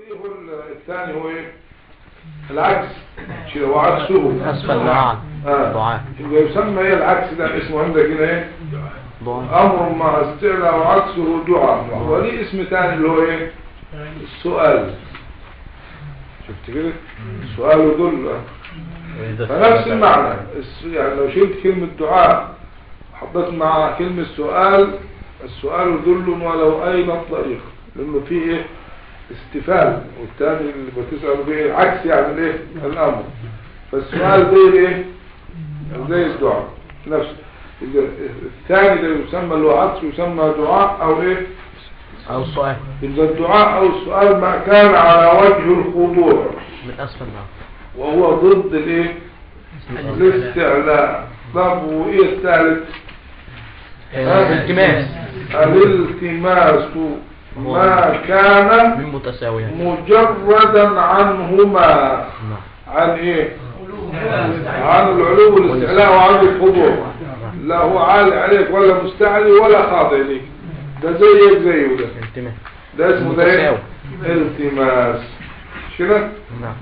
ايه هو الثاني هو ايه العكس شيء هو عكسه أسفل دعاء آه. دعاء يبقى يسمى ايه العكس ده اسمه عندك هنا ايه دعاء امر مع استعلاء وعكسه دعاء وليه اسم ثاني اللي هو ايه السؤال شفت كده السؤال يدل فنفس المعنى الس- يعني لو شلت كلمة دعاء حطيت مع كلمة سؤال السؤال يدل ولو أين الطريق لأنه فيه إيه استفال والتاني اللي بتسأل به عكس يعني الايه الأمر فالسؤال زي الايه زي الدعاء نفس إذا الثاني ده يسمى اللي هو عكس يسمى دعاء أو إيه أو سؤال إذا الدعاء أو السؤال ما كان على وجه الخضوع من أسفل دعاء وهو ضد الايه الاستعلاء طب وايه الثالث الالتماس الالتماس ما كان من متساويين مجردا عنهما نعم عن ايه عن العلو والاستعلاء وعن الخضوع لا هو عالي عليك ولا مستعلي ولا خاضع ليك ده زيك زيه ده التماس ده اسمه ده ايه متساوي. التماس مش كده نعم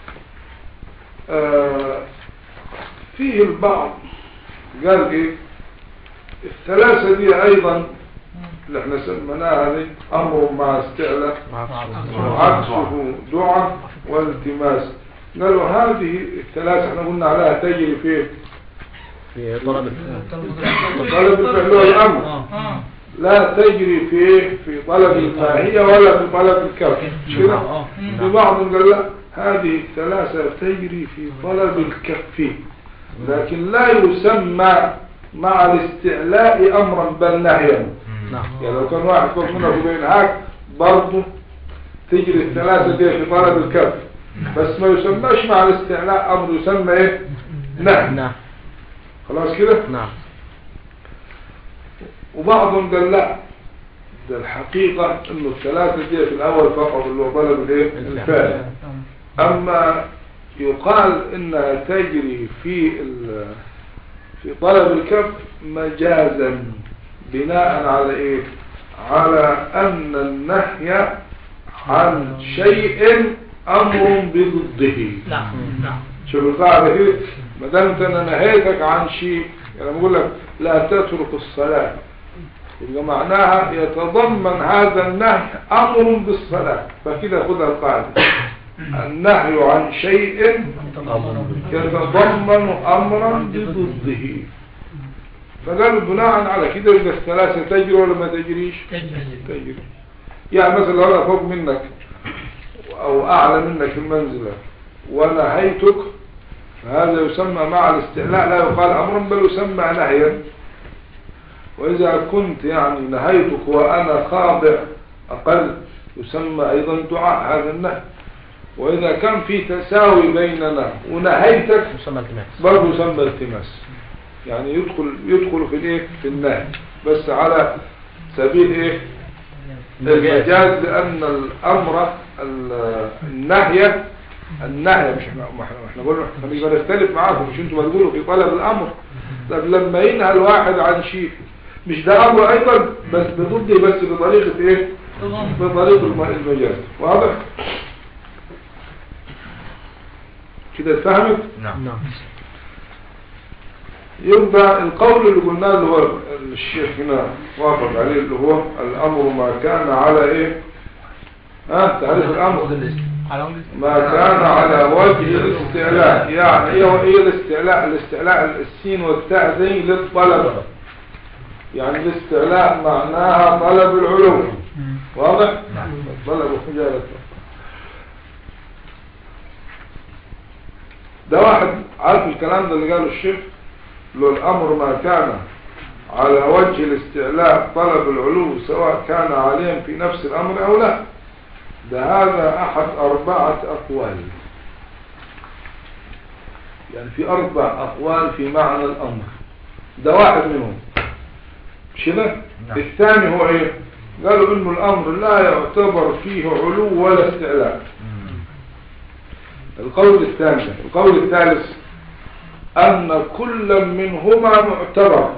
آه، فيه البعض قال ايه الثلاثة دي ايضا اللي احنا سميناها دي امر مع استعلاء وعكسه دعاء والتماس قالوا هذه الثلاثة احنا قلنا عليها تجري في في طلب طلب الفعل والامر لا تجري في في طلب الماهية ولا في طلب الكف مش كده في بعض قال لا هذه الثلاثة تجري في طلب الكف لكن لا يسمى مع الاستعلاء امرا بل نهيا نعم يعني لو كان واحد فوق منه وبينهاك برضه تجري الثلاثة دي في طلب الكف بس ما يسمىش مع الاستعلاء امر يسمى ايه نهي نعم خلاص كده نعم وبعضهم قال لا ده الحقيقة انه الثلاثة دي في الاول فقط اللي هو طلب الايه الفعل اما يقال انها تجري في ال- في طلب الكف مجازا بناء على ايه على ان النهي عن شيء امر بضده نعم نعم شوف القاعدة كده ما دام انت انا نهيتك عن شيء يعني بقول لك لا تترك الصلاة يبقى معناها يتضمن هذا النهي امر بالصلاة فكده خدها القاعدة النهي عن شيء يتضمن امرا بضده فقالوا بناء على كده يبقى الثلاثة تجري ولا ما تجريش تجري يعني مثلا لو انا فوق منك او اعلى منك في المنزلة ونهيتك فهذا يسمى مع الاستعلاء لا يقال امرا بل يسمى نهيا واذا كنت يعني نهيتك وانا خاضع اقل يسمى ايضا دعاء هذا النهي واذا كان في تساوي بيننا ونهيتك مسمى التماس برضه يسمى التماس يعني يدخل يدخل في الايه في النهي بس على سبيل ايه المجاز لأن الأمر ال- النهي النهي مش احنا ما احنا ما احنا قلنا احنا مش بنختلف معاكم مش انتوا بتقولوا في طلب الأمر طب لما ينهى الواحد عن شيء مش ده أمر أيضا بس بضده بس بطريقة ايه بطريقة الم- المجاز واضح كده اتفهمت نعم يبقى القول اللي قلناه اللي هو الشيخ هنا وافق عليه اللي هو الأمر ما كان على ايه ها تعريف الأمر ما كان على وجه الاستعلاء يعني ايه هو ايه الاستعلاء الاستعلاء السين والتاء دي للطلب يعني الاستعلاء معناها طلب العلو واضح طلب خجالة ده واحد عارف الكلام ده اللي قاله الشيخ لو الامر ما كان على وجه الاستعلاء طلب العلو سواء كان عليهم في نفس الامر او لا ده هذا احد اربعة اقوال يعني في اربع اقوال في معنى الامر ده واحد منهم مش كده الثاني هو ايه قالوا انه الامر لا يعتبر فيه علو ولا استعلاء القول الثاني القول الثالث ان كل منهما معتبر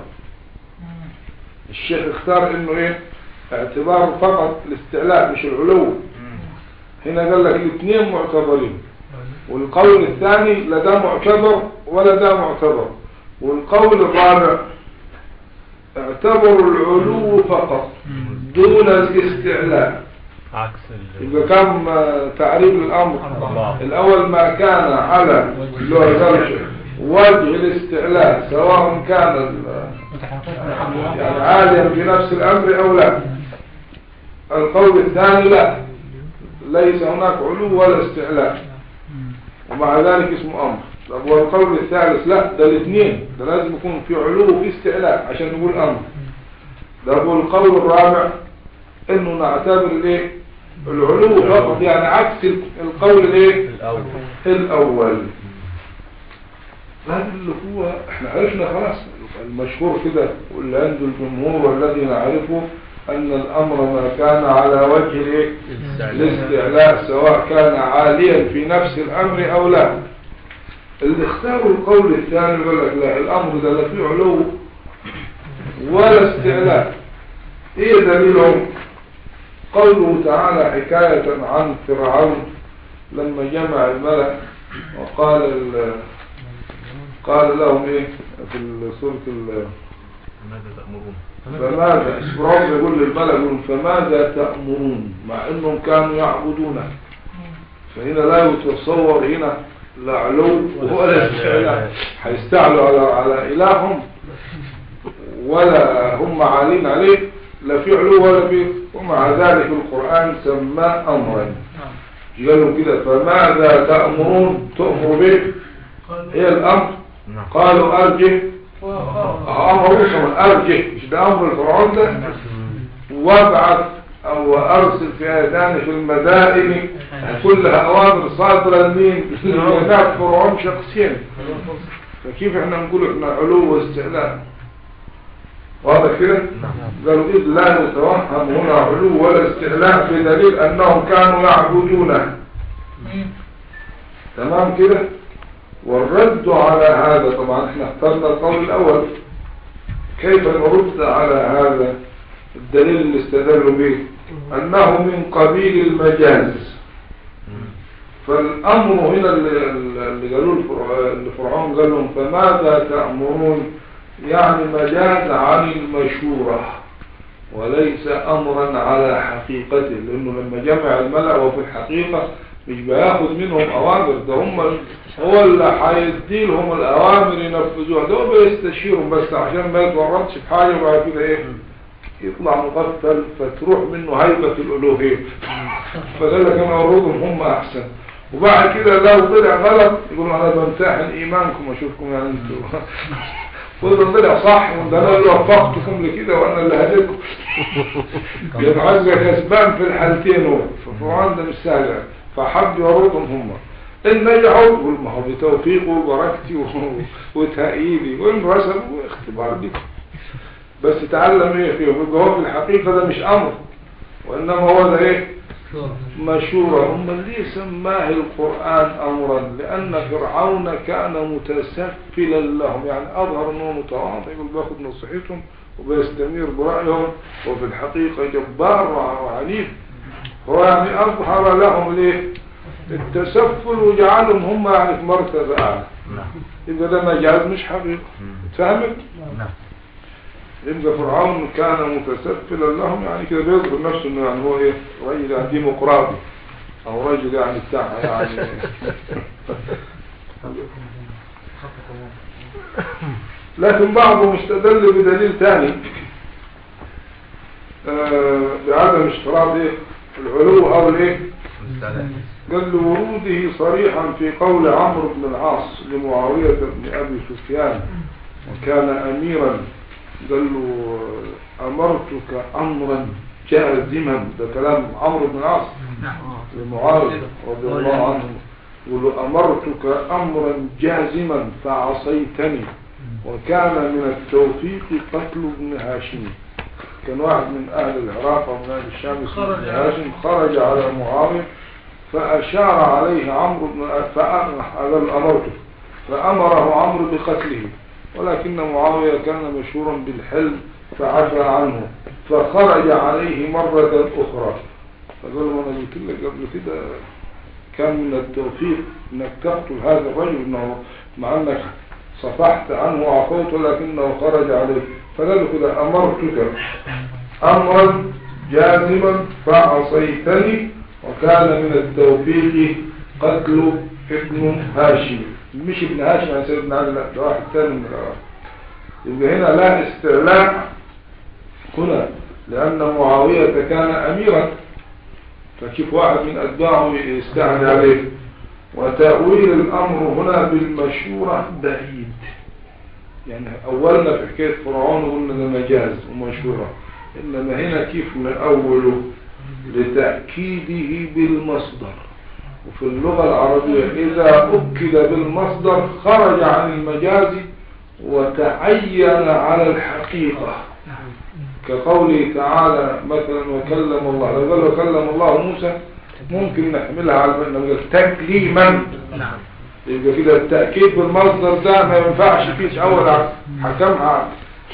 الشيخ اختار انه ايه اعتبار فقط الاستعلاء مش العلو هنا قال لك الاثنين معتبرين والقول الثاني لا ده معتبر ولا ده معتبر والقول الرابع اعتبروا العلو فقط دون الاستعلاء عكس ال يبقى كم آه، تعريف الأمر أربعة. الأول ما كان على اللي هو الزوج وجه الاستعلاء سواء كان ال- يعني عاليا في نفس الأمر أو لا القول الثاني لا ليس هناك علو ولا استعلاء ومع ذلك اسمه أمر طب والقول الثالث لا ده الاثنين ده لازم يكون في علو وفي استعلاء عشان نقول أمر ده هو القول الرابع انه نعتبر الايه العلو فقط يعني عكس القول الايه الأول الاول هذا اللي هو احنا عرفنا خلاص المشهور كده واللي عنده الجمهور والذي نعرفه ان الامر ما كان على وجه الايه الاستعلاء سواء كان عاليا في نفس الامر او لا اللي اختاروا القول الثاني يقول لك لا الامر ده لا فيه علو ولا استعلاء ايه دليلهم قوله تعالى حكاية عن فرعون لما جمع الملأ وقال ال- قال لهم ايه في سورة ال- ماذا تأمرون فماذا فرعون يقول للملأ يقول فماذا تأمرون مع انهم كانوا يعبدونه فهنا لا يتصور هنا لا علو ولا استعلاء هيستعلوا على على إلههم ولا هم عالين عليه لا في علو ولا في ومع ذلك القرآن سماه أمرا قالوا كده فماذا تأمرون تؤمر به هي الأمر نعم قالوا أرجه أمر كمان أرجه مش ده أمر الفرعون ده وابعث أو أرسل في آذان في المدائن كلها أوامر صادرة لمين؟ لجنات فرعون شخصين فكيف احنا نقول احنا علو واستعلاء واضح كده؟ قالوا إذ لا نتوهم هنا علو ولا استعلاء بدليل أنهم كانوا يعبدونه تمام كده؟ والرد على هذا طبعا احنا اخترنا القول الأول كيف نرد على هذا الدليل اللي استدلوا به أنه من قبيل المجاز فالأمر هنا اللي, اللي قالوا الفرع- اللي فرعون قال لهم فماذا تأمرون يعني مجاز عن المشورة وليس أمرا على حقيقته لأنه لما جمع الملأ وفي الحقيقة مش بياخد منهم أوامر ده هم هو اللي هيدي لهم الأوامر ينفذوها ده هو بيستشيرهم بس عشان ما يتورطش في حاجة وبعد كده إيه يطلع مغفل فتروح منه هيبة الألوهية فقال لك أنا أورودهم هم أحسن وبعد كده لو طلع غلط يقولوا أنا بمتحن إيمانكم وأشوفكم يعني أنتوا وإذا طلع صح وده أنا اللي وفقتكم لكده وأنا اللي هديتكم يتعزى كسبان في الحالتين هو ففرعون ده مش سهل يعني. فحب يوردهم هم إن نجحوا يقول ما هو بتوفيقي وبركتي و- وتأييدي وإن رسبوا اختبار بكم بس تعلم ايه فيه يبقى هو في الحقيقة ده مش امر وانما هو ده ايه مشورة هم ليه سماه القرآن امرا لان فرعون كان متسفلا لهم يعني اظهر انه متواضع يقول باخد نصيحتهم وبيستمير برأيهم وفي الحقيقة جبار وعنيف هو يعني اظهر لهم ليه التسفل وجعلهم هم يعني في مرتبة اعلى نعم يبقى ده مجاز مش حقيقة فهمت؟ نعم يبقى فرعون كان متسفلا لهم يعني كده بيظهر نفسه انه يعني هو ايه رجل يعني ديمقراطي او رجل يعني بتاع يعني لكن بعضهم استدل بدليل ثاني آه بعدم اشتراط ايه العلو او الايه مستعد قال لوروده صريحا في قول عمرو بن العاص لمعاوية بن أبي سفيان وكان أميرا قال له أمرتك أمرا جازما ده كلام عمرو بن العاص لمعاوية رضي الله عنه يقول له أمرتك أمرا جازما فعصيتني وكان من التوفيق قتل ابن هاشم كان واحد من أهل العراق ومن أهل الشام اسمه ابن هاشم خرج على معاوية فأشار عليه عمرو بن هذا أمرته فأمره عمرو بقتله ولكن معاوية كان مشهورا بالحلم فعفى عنه فخرج عليه مرة أخرى فقال له انا قلت لك قبل كده كان من التوفيق انك تقتل هذا الرجل انه مع انك صفحت عنه وعفوت ولكنه خرج عليك فقال له كده امرتك امرا جازما فعصيتني وكان من التوفيق قتل ابن هاشم مش ابن هاشم عن سيدنا علي لا ده واحد ثاني من العراق يبقى هنا لا استعلاء هنا لأن معاوية كان أميرا فكيف واحد من أتباعه يستعلي عليه وتأويل الأمر هنا بالمشورة بعيد يعني أولنا في حكاية فرعون قلنا ده مجاز ومشورة إنما هنا كيف نأوله لتأكيده بالمصدر وفي اللغة العربية إذا أكد بالمصدر خرج عن المجاز وتعين على الحقيقة كقوله تعالى مثلا وكلم الله لو قال وكلم الله موسى ممكن نحملها على انه قال تكليما نعم يبقى كده التأكيد بالمصدر ده ما ينفعش فيه أول حكمها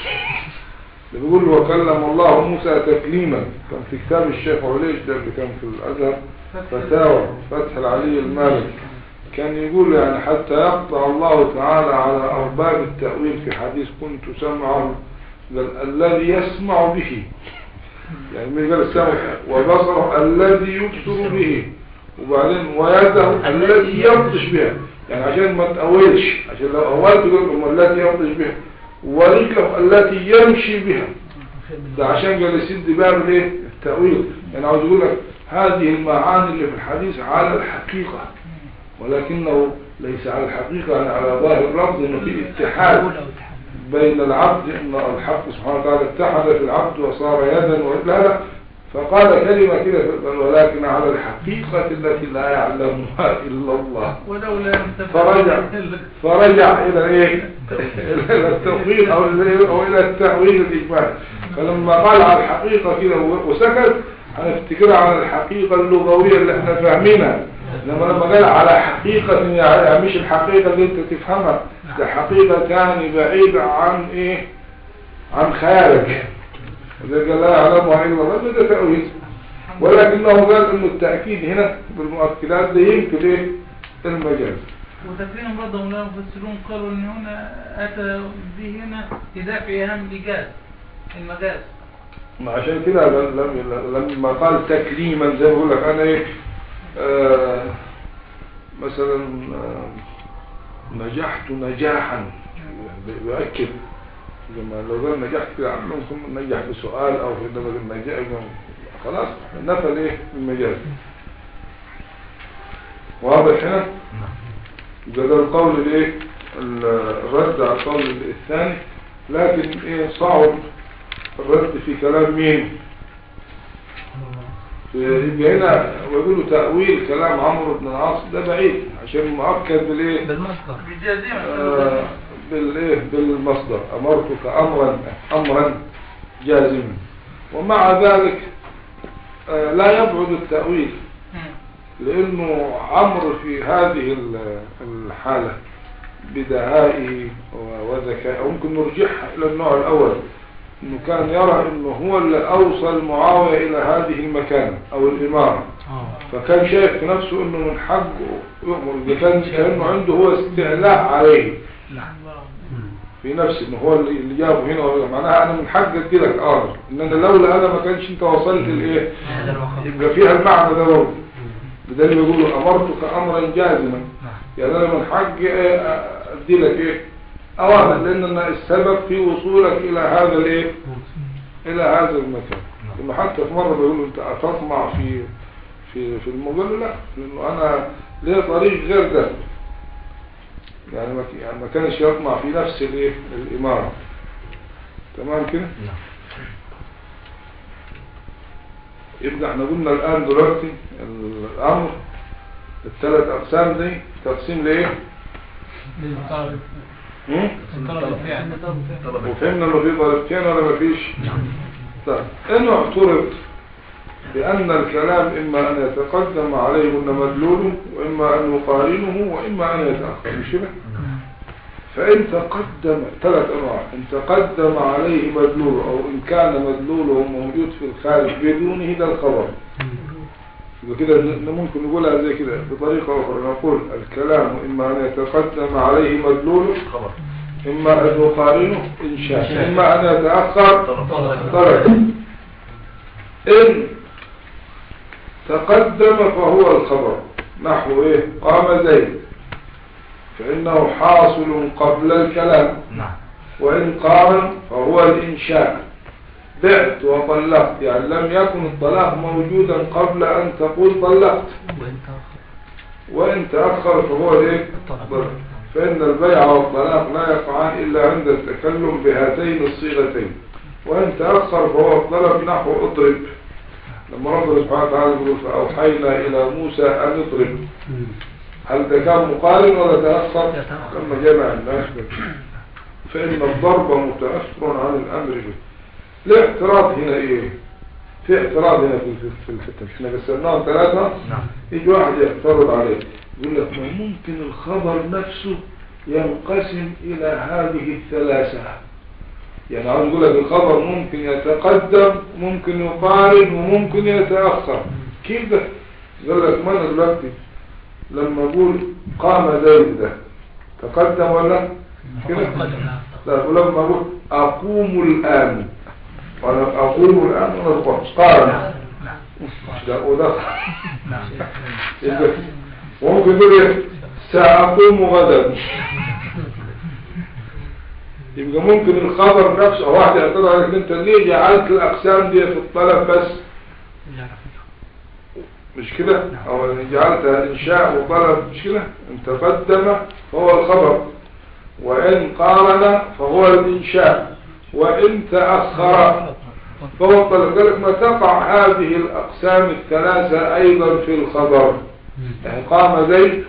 اللي بيقول وكلم الله موسى تكليما كان في كتاب الشيخ عليش ده اللي كان في الأزهر فتاوى فتح العلي المالك كان يقول يعني حتى يقطع الله تعالى على أرباب التأويل في حديث كنت سمعه قال الذي يسمع به يعني من قال السمع وبصره الذي يبصر به وبعدين ويده الذي يبطش بها يعني عشان ما تأولش عشان لو أولت يقول لهم التي يبطش بها ورجله التي يمشي بها ده عشان قال يسد باب الايه التأويل يعني عاوز يقول لك هذه المعاني اللي في الحديث على الحقيقة ولكنه ليس على الحقيقة يعني على ظاهر اللفظ انه في اتحاد بين العبد ان الحق سبحانه وتعالى اتحد في العبد وصار يدا ولا لا فقال كلمة كده ولكن على الحقيقة التي لا يعلمها إلا الله ولولا أن فرجع فرجع إلى إيه إلى التوحيد أو إلى أو إلى التأويل الإجمالي فلما قال على الحقيقة كده وسكت هنفتكرها على الحقيقة اللغوية اللي احنا فاهمينها لما لما قال على حقيقة يعني مش الحقيقة اللي انت تفهمها ده حقيقة كان بعيدة عن ايه عن خيالك إذا قال لا يعلمها إلا الله ده تأويل ولكنه قال انه التأكيد هنا بالمؤكدات ده يمكن ايه المجاز وتكريم برضه مولانا المفسرون قالوا ان هنا اتى به هنا لدافع اهم الايجاز المجاز ما عشان كده لم- لم- لما قال تكريما زي ما بقول لك انا ايه آه مثلا آه نجحت نجاحا يعني بيؤكد لما لو قال نجحت كده عم ممكن نجح بسؤال او في انما النجاح خلاص نفى الايه المجاز واضح هنا ده ده القول الايه الرد على القول الثاني لكن ايه صعب الرد في كلام مين يبقى هنا ويقولوا تأويل كلام عمرو بن العاص ده بعيد عشان مؤكد بالايه بالمصدر بالجازمة آه بالايه بالمصدر امرتك امرا امرا جازما ومع ذلك آه لا يبعد التأويل لانه عمرو في هذه ال- الحالة بدهائه وذكائه أو ممكن نرجعها الى النوع الاول انه كان يرى انه هو اللي اوصل معاوية الى هذه المكانة او الامارة فكان شايف في نفسه انه من حقه يؤمر اذا كان كانه عنده هو استعلاء عليه في نفسه انه هو اللي اللي جابه هنا ولا- معناها انا من حقي اديلك امر ان انا لولا انا ما كانش انت وصلت لايه يبقى فيها المعنى ده برضه بدل يقولوا امرتك امرا جازما يعني انا من حقي إيه ادي لك ايه اوامر لان أنا السبب في وصولك الى هذا الايه الى هذا المكان لما حتى في مره بيقولوا انت تطمع في في في الموضوع لا لانه انا ليه طريق غير ده يعني ما يعني ما كانش يطمع في نفس الايه الاماره تمام كده يبقى احنا قلنا الان دلوقتي الامر الثلاث اقسام دي تقسيم لايه هم؟ وفهمنا انه في طريقتين ولا ما فيش طيب انه اعترض بان الكلام اما ان يتقدم عليه ان مدلوله واما ان يقارنه واما ان يتاخر مش كده فان تقدم ثلاث انواع ان تقدم عليه مدلوله او ان كان مدلوله موجود في الخارج بدونه ده الخبر يبقى كده ن- ممكن نقولها زي كده بطريقة أخرى نقول الكلام إما أن يتقدم عليه مدلوله خبر إما أن يقارنه إنشاء إما أن يتأخر طرد إن تقدم فهو الخبر نحو إيه قام زيد فإنه حاصل قبل الكلام نعم وإن قارن فهو الإنشاء بعت وطلقت يعني لم يكن الطلاق موجودا قبل أن تقول طلقت وإن تأخر فهو الايه الطلاق فإن البيع والطلاق لا يقعان إلا عند التكلم بهاتين الصيغتين وإن تأخر فهو الطلب نحو اضرب لما ربنا سبحانه وتعالى يقول فأوحينا إلى موسى أن اضرب هل ده كان مقارن ولا تأخر لما جمع الناس فإن الضرب متأثر عن الأمر به الاعتراض هنا إيه في اعتراض هنا في في في الحتة احنا قسمناهم ثلاثة نعم يجي واحد يعترض عليه يقول لك ما ممكن الخبر نفسه ينقسم إلى هذه الثلاثة يعني عاوز يقول لك الخبر ممكن يتقدم ممكن يقارن وممكن يتأخر كيف ده يقول لك ما انا دلوقتي لما اقول قام زيد ده تقدم ولا كده لا ولما اقول اقوم الان وانا اقوم الان وانا أقوم. قارن ده وده يبقى ممكن يقول ايه سأقوم غدا يبقى ممكن الخبر نفسه واحد يعترض عليك انت ليه جعلت الاقسام دي في الطلب بس مش كده او جعلتها انشاء وطلب مش كده ان تقدم فهو الخبر وان قارن فهو الانشاء وان تأخر فهو الطلب قالك ما تقع هذه الاقسام الثلاثة ايضا في الخبر يعني قام زيد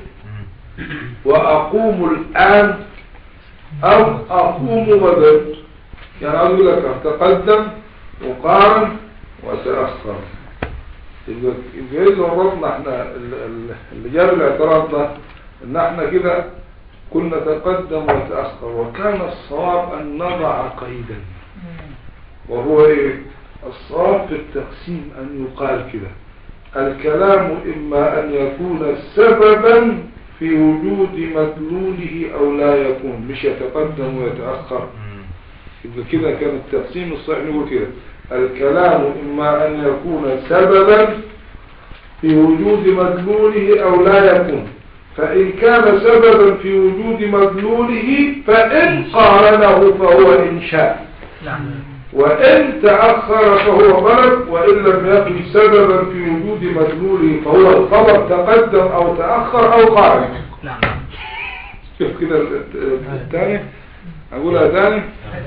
واقوم الان او اقوم غدا يعني اقول لك تقدم وقارن وتأخر يبقى يبقى إذا ربطنا احنا ال- ال- اللي جاب الاعتراض ده ان احنا كده كنا تقدم وتأخر وكان الصواب ان نضع قيدا وهو ايه الصواب في التقسيم ان يقال كده الكلام اما ان يكون سببا في وجود مدلوله او لا يكون مش يتقدم ويتأخر يبقى كده كان التقسيم الصحيح نقول كده الكلام إما أن يكون سببا في وجود مدلوله أو لا يكون فإن كان سببا في وجود مدلوله فإن قارنه فهو إنشاء وإن تأخر فهو طلب وإن لم يكن سببا في وجود مدلوله فهو الخبر تقدم أو تأخر أو قارن شوف كده الثاني أقولها ثاني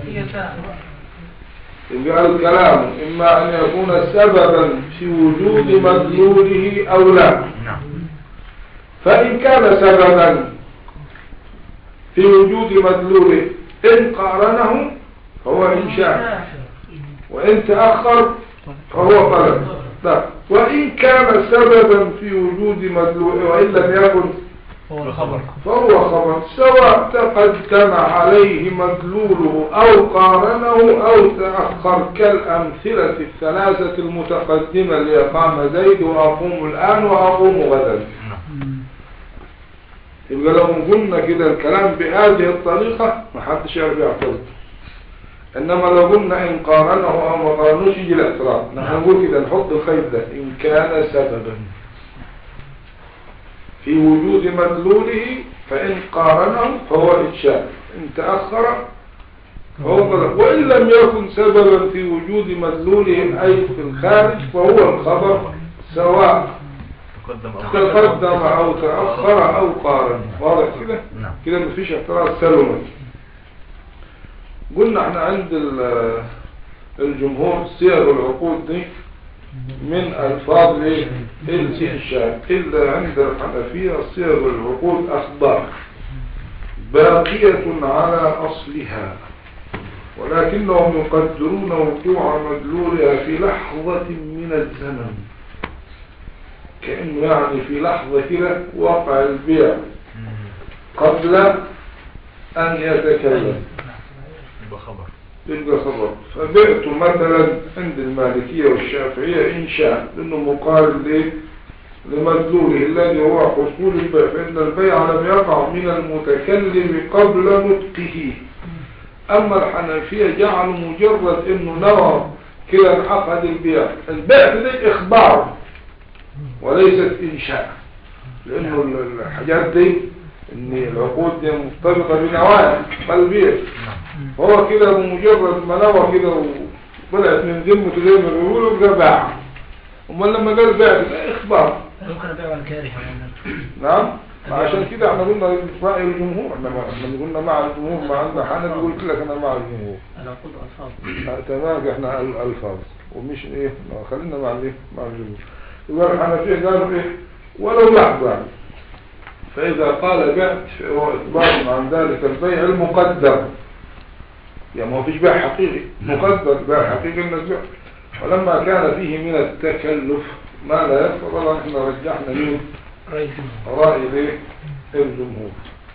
يبقى الكلام إما أن يكون سببا في وجود مدلوله أو لا نعم فإن كان سببا في وجود مدلوله إن قارنه فهو إنشاء وإن تأخر فهو طلب لا وإن كان سببا في وجود مدلوله وإن لم يكن الخبر فهو خبر سواء تقدم عليه مدلوله أو قارنه أو تأخر كالأمثلة الثلاثة المتقدمة ليقام زيد وأقوم الآن وأقوم غدا نعم يبقى لو قلنا كده الكلام بهذه الطريقة ما حدش يعرف يعترض إنما لو قلنا إن قارنه أو ما قارنوش يجي الاعتراض نحن نقول كده نحط الخيط ده إن كان سببا في وجود مدلوله فإن قارنه فهو إنشاء إن تأخر فهو طلب وإن لم يكن سببا في وجود مدلوله أي في الخارج فهو الخبر سواء تقدم أو تقدم أو تأخر أو قارن واضح كده نعم كده مفيش اعتراض سلمي قلنا احنا عند ال- الجمهور صيغ العقود دي من الفاظ ايه؟ الانشاء الا عند الحنفية صيغ العقود اخبار باقية على اصلها ولكنهم يقدرون وقوع مدلولها في لحظة من الزمن كأنه يعني في لحظة كده وقع البيع قبل أن يتكلم يبقى خبر تلقى خبر فبعت مثلا عند المالكية والشافعية إنشاء لأنه مقارن ليه لمدلوله الذي هو حصول البيع فإن البيع لم يقع من المتكلم قبل نطقه أما الحنفية جعلوا مجرد إنه نوى كده انعقد البيع البيع ده إخبار وليست إنشاء لأنه ال- الحاجات دي إن العقود دي مرتبطة بنوايا البيع هو كده بمجرد ما نوى كده وبدأت من ذمته زي ما بيقولوا ده باع امال لما قال باع ده إخبار ممكن ابيع على كارهه نعم عشان كده احنا قلنا رأي الجمهور احنا ما- احنا قلنا مع الجمهور ما عندنا حنفي قلت لك انا مع الجمهور العقود الفاظ آه، تمام احنا ال- الفاظ ومش ايه ما خلينا مع الايه مع الجمهور يبقى الحنفية قالوا ايه ولو لحظة يعني فاذا قال بعت فهو اخبار عن ذلك البيع المقدر يعني ما فيش بيع حقيقي مقدر بيع حقيقي انك بيع ولما كان فيه من التكلف ما لا يفضل طبعا احنا رجحنا منه رأي الجمهور رأي الايه الجمهور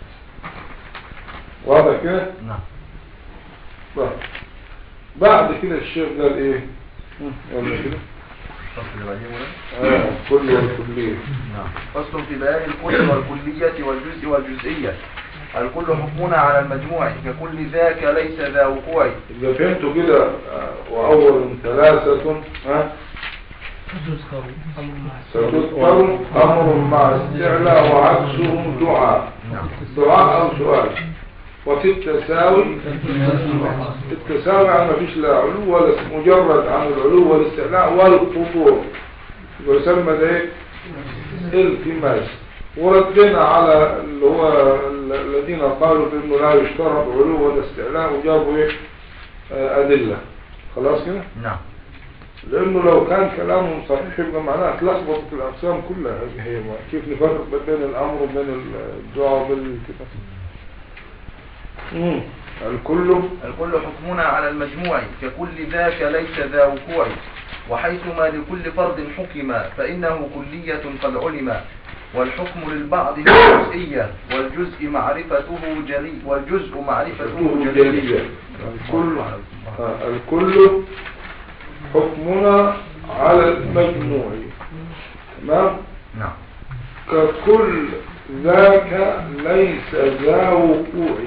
واضح كده نعم طيب. بعد كده الشيخ قال ايه مم، يلا كده الفصل اللي بعديه ولا؟ آه كل والكلية نعم فصل في بيان الكل والكلية والجزء والجزئية الكل حكمنا على المجموع ككل ذاك ليس ذا وقوع إذا فهمتوا كده آه، وأول ثلاثة ها تذكر أمر مع ستذكر أمر مع استعلاء وعكسه دعاء دعاء أو سؤال وفي التساوي التساوي عن ما فيش لا علو ولا مجرد عن العلو والاستعلاء والخطور ويسمى ده ايه التماس وردنا على اللي هو ال- الذين قالوا بانه لا يشترط علو ولا استعلاء وجابوا ايه آه، ادله خلاص كده نعم لانه لو كان كلامهم صحيح يبقى معناها اتلخبطت الاقسام كلها هي ما- كيف نفرق بين الامر وبين الدعاء وبين كده مم. الكل الكل حكمنا على المجموع ككل ذاك ليس ذا وقوع وحيثما لكل فرد حكم فإنه كلية قد علم والحكم للبعض هو جزئية والجزء معرفته جلي والجزء معرفته حكمه جلية جلية الكل آه، الكل حكمنا على المجموع تمام نعم ككل ذاك ليس ذا وقوع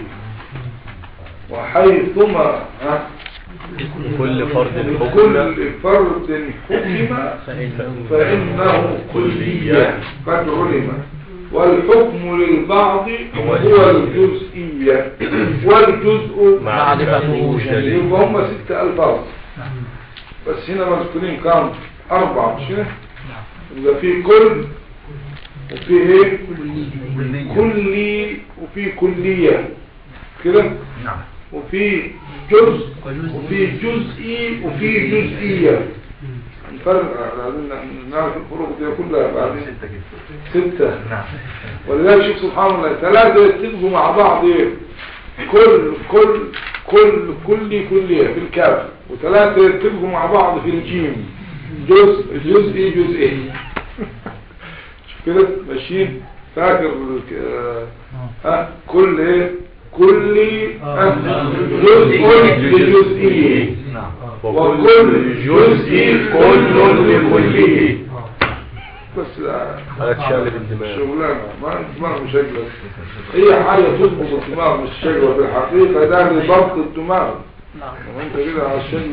وحيثما ها كل فرد حكم كل فرد حكم فإنه كلية قد علم والحكم للبعض هو الجزئية والجزء معرفته جلية يبقى هم ست ألفاظ بس هنا مذكورين كام أربعة مش كده يبقى في كل وفي ايه كلي وفي كلية كده نعم وفي جزء وفي جزئي وفي جزئية نفرق عايزين نعرف الفروق دي كلها بعدين ستة كده ستة نعم ولذلك شوف سبحان الله ثلاثة يتفقوا مع بعض ايه كل كل كل كلي كلية في الكاف وثلاثة يتفقوا مع بعض في الجيم جزء جزئي جزئي شوف كده ماشيين فاكر الك- آه، ها كل ايه كلي آه، جزء لجزئي نعم وكل جزء كل لكله بس لا على تشالب الدماغ شغلانة ما الدماغ مش شغلة هي حاجة تضبط الدماغ مش شغلة في الحقيقة ده لضبط الدماغ وانت كده على الشغل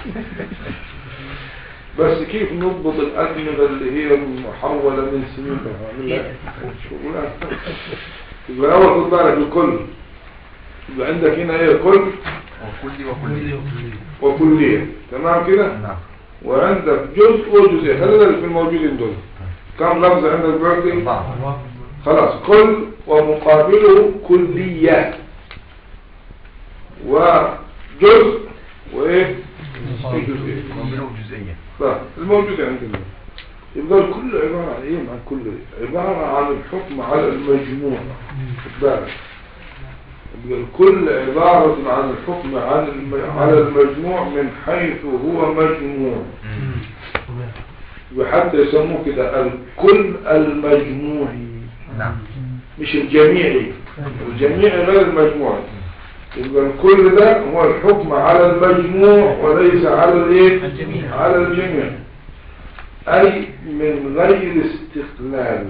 بس كيف نضبط الأدمغة اللي هي محولة من سنين شغلانة يبقى أول خد بالك الكل يبقى عندك هنا ايه كل وكلي وكلي وكلية تمام كده نعم وعندك جزء وجزء خلينا في الموجودين دول كم لفظ عندك دلوقتي أربعة خلاص كل ومقابله كلية وجزء وايه جزء ومنه جزئية طيب الموجود عندنا يبقى الكل عبارة عن ايه مع الكل عبارة عن الحكم على المجموع خد بالك يبقى الكل عبارة عن الحكم عن الم- على المجموع من حيث هو مجموع وحتى يسموه كده الكل المجموعي نعم مش الجميعي الجميعي غير المجموعي يبقى الكل ده هو الحكم على المجموع وليس على الايه الجميع. على الجميع أي من غير استقلال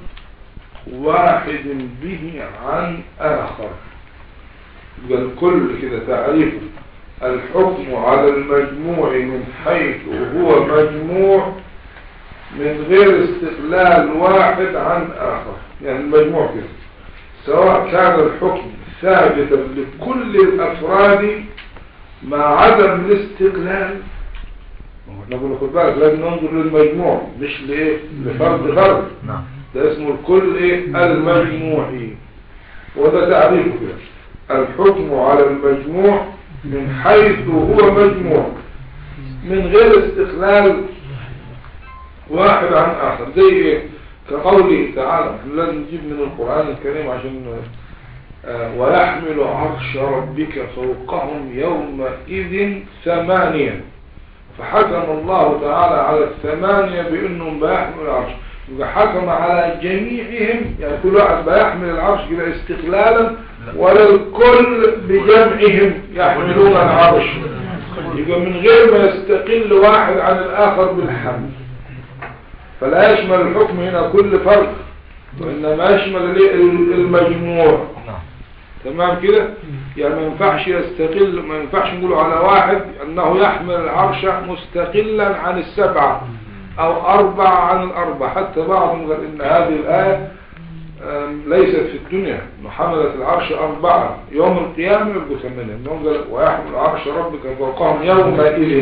واحد به عن آخر يبقى الكل كده تعريفه الحكم على المجموع من حيث هو مجموع من غير استقلال واحد عن آخر يعني المجموع كده سواء كان الحكم ثابتا لكل الأفراد مع عدم الاستقلال احنا قلنا خد بالك لازم ننظر للمجموع مش لايه لفرد فرد نعم ده اسمه الكل ايه المجموعي وده تعريفه كده الحكم على المجموع من حيث هو مجموع من غير استقلال واحد عن اخر زي ايه كقوله تعالى احنا لازم نجيب من القرآن الكريم عشان آه، ويحمل عرش ربك فوقهم يومئذ ثمانيا فحكم الله تعالى على الثمانية بأنهم بيحمل العرش يبقى حكم على جميعهم يعني كل واحد بيحمل العرش كده استقلالا ولا الكل بجمعهم يحملون العرش يبقى من غير ما يستقل واحد عن الآخر بالحمل فلا يشمل الحكم هنا كل فرد وإنما يشمل الإيه؟ المجموع نعم تمام كده يعني ما ينفعش يستقل ما ينفعش نقول على واحد انه يحمل العرش مستقلا عن السبعة او اربعة عن الاربعة حتى بعضهم قال ان هذه الاية آم، ليست في الدنيا انه حملت العرش اربعة يوم القيامة يبقوا ثمانية انهم قال ويحمل عرش ربك فوقهم يومئذ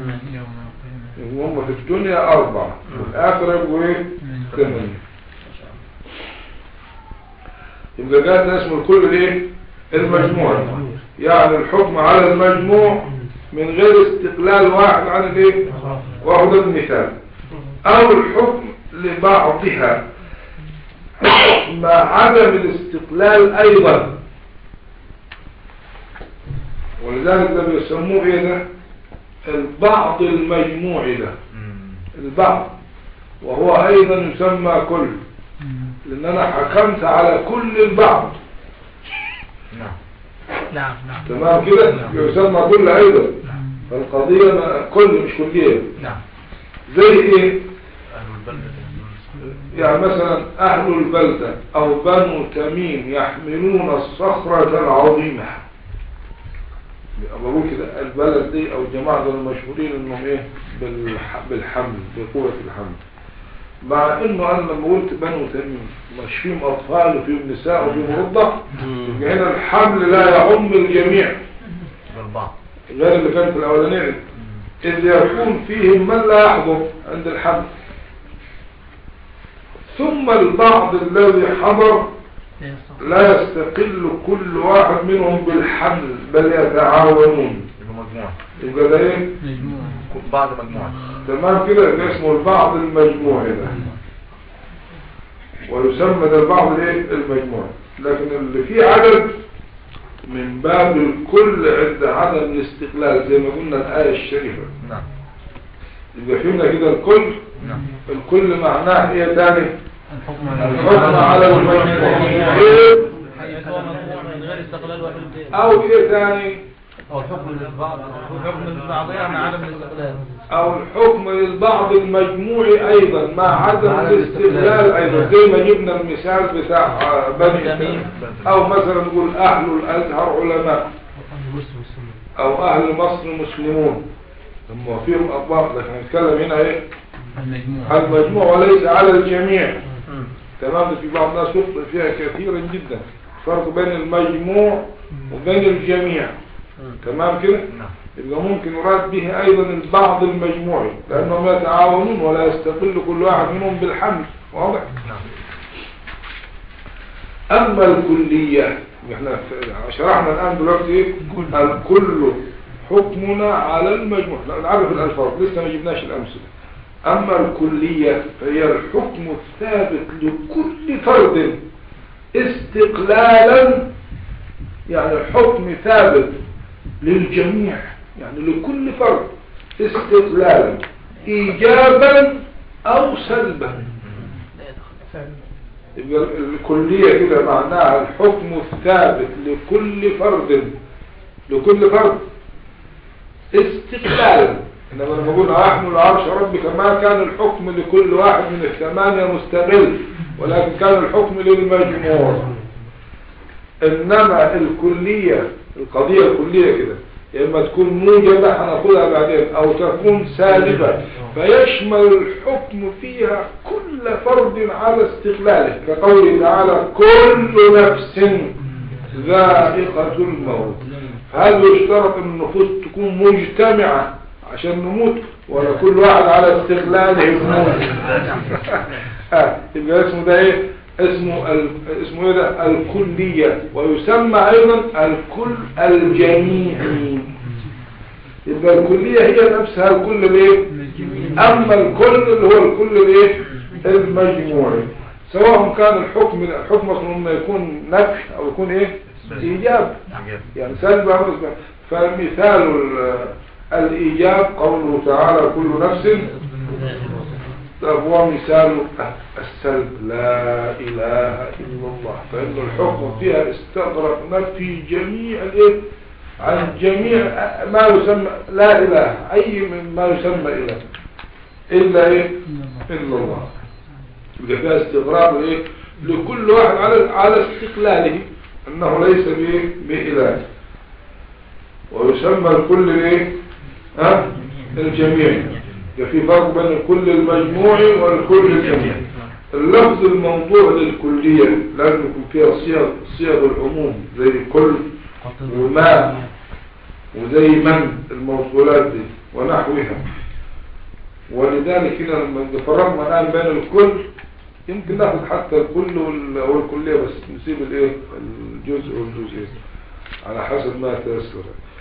هم في الدنيا اربعة والاخر يبقوا ايه ثمانية يبقى قال ده اسمه الكل الايه المجموع يعني الحكم على المجموع من غير استقلال واحد عن الايه واحد المثال او الحكم لبعضها مع عدم الاستقلال ايضا ولذلك ده بيسموه ايه ده البعض المجموعي ده البعض وهو ايضا يسمى كل لان انا حكمت على كل البعض نعم نعم نعم تمام كده يسمى كل ايضا فالقضية ما- كل مش كلية نعم زي ايه أهل البلدة يعني مثلا اهل البلدة او بنو تميم يحملون الصخرة العظيمة بقول كده البلد دي او الجماعة دول مشهورين انهم ايه بالح... بالحمل بقوة الحمل مع انه انا لما قلت بنو تميم مش فيهم اطفال وفيهم نساء وفيهم رضع يبقى هنا الحمل لا يعم الجميع بالبعض غير اللي كان في الاولانيه إذ يكون فيهم من لا يحضر عند الحمل ثم البعض الذي حضر لا يستقل كل واحد منهم بالحمل بل يتعاونون يبقى مجموعة يبقى ده ايه مجموعة بعض مجموعة تمام كده ده اسمه البعض المجموعي ده ويسمى ده البعض الايه المجموعي لكن اللي فيه عدد من باب الكل عند عدم الاستقلال زي ما قلنا الآية الشريفة نعم يبقى فهمنا كده الكل نعم الكل معناه ايه تاني الحكم الحكم على المجموع إيه؟ من غير استقلال واحد او ايه تاني او الحكم للبعض الحكم للبعضية مع عدم الاستقلال او الحكم للبعض المجموعي ايضا مع عدم مع الاستقلال الاستقلال. ايضا زي ما جبنا المثال بتاع آه، بني تميم او مثلا نقول اهل الازهر علماء او اهل مصر مسلمون هم فيهم اطباق لكن نتكلم هنا ايه المجموعة المجموع وليس على الجميع تمام ده في بعض الناس يخطئ فيها كثيرا جدا فرق بين المجموع وبين الجميع تمام كده نعم يبقى ممكن يراد به ايضا البعض المجموعي لانهم يتعاونون ولا يستقل كل واحد منهم بالحمل واضح نعم اما الكلية احنا ف- شرحنا الان دلوقتي ايه الكل حكمنا على المجموع لا نعرف الالفاظ لسه ما جبناش الامثله اما الكلية فهي الحكم الثابت لكل فرد استقلالا يعني الحكم ثابت للجميع يعني لكل فرد استقلالا ايجابا او سلبا يبقى الكلية كده معناها الحكم الثابت لكل فرد لكل فرد استقلالا انما لما بقول احمل عرش ربك ما كان الحكم لكل واحد من الثمانية مستقل ولكن كان الحكم للمجموع انما الكلية القضية الكلية كده يا اما تكون موجبة هناخدها بعدين او تكون سالبة فيشمل الحكم فيها كل فرد على استقلاله كقوله تعالى كل نفس ذائقة الموت هل يشترط ان النفوس تكون مجتمعة عشان نموت ولا كل واحد على استقلاله يموت آه، يبقى اسمه ده ايه اسمه ال... اسمه ايه ده الكلية ويسمى ايضا الكل الجميعي يبقى الكلية هي نفسها الكل الايه اما الكل اللي هو الكل الايه المجموعي سواء كان الحكم الحكم اما يكون نفي او يكون ايه ايجاب يعني سلب أو إثبات. فمثال ال- الإيجاب قوله تعالى كل نفس طب هو مثال السلب لا إله إلا الله فإن الحكم فيها استغرق نفي جميع الإيه عن جميع ما يسمى لا إله أي من ما يسمى إله إلا إيه إلا الله يبقى فيها استغراق إيه لكل واحد على على استقلاله أنه ليس بإيه بإله ويسمى الكل ايه ها الجميع يبقى في فرق بين الكل المجموع والكل الجميع اللفظ الموضوع للكلية لازم يكون فيها صيغ صيغ العموم زي كل وما وزي من الموصولات دي ونحوها ولذلك هنا لما فرقنا الآن بين الكل يمكن ناخد حتى الكل وال- والكلية بس نسيب الايه الجزء والجزئين على حسب ما تيسر